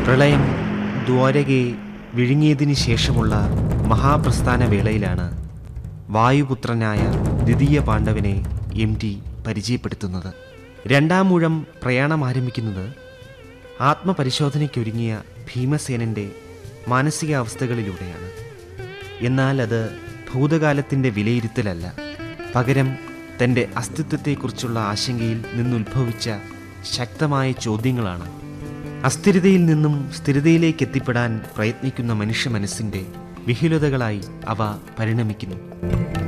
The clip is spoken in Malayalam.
പ്രളയം ദ്വാരകയെ വിഴുങ്ങിയതിന് ശേഷമുള്ള മഹാപ്രസ്ഥാന വേളയിലാണ് വായുപുത്രനായ ദ്വിതീയ പാണ്ഡവനെ എം ടി പരിചയപ്പെടുത്തുന്നത് രണ്ടാം മൂഴം പ്രയാണം ആരംഭിക്കുന്നത് ആത്മപരിശോധനയ്ക്കൊരുങ്ങിയ ഭീമസേനൻ്റെ മാനസികാവസ്ഥകളിലൂടെയാണ് എന്നാൽ അത് ഭൂതകാലത്തിൻ്റെ വിലയിരുത്തലല്ല പകരം തൻ്റെ അസ്തിത്വത്തെക്കുറിച്ചുള്ള ആശങ്കയിൽ നിന്നുത്ഭവിച്ച ശക്തമായ ചോദ്യങ്ങളാണ് അസ്ഥിരതയിൽ നിന്നും സ്ഥിരതയിലേക്ക് എത്തിപ്പെടാൻ പ്രയത്നിക്കുന്ന മനുഷ്യ മനസ്സിൻ്റെ വിഹുലതകളായി അവ പരിണമിക്കുന്നു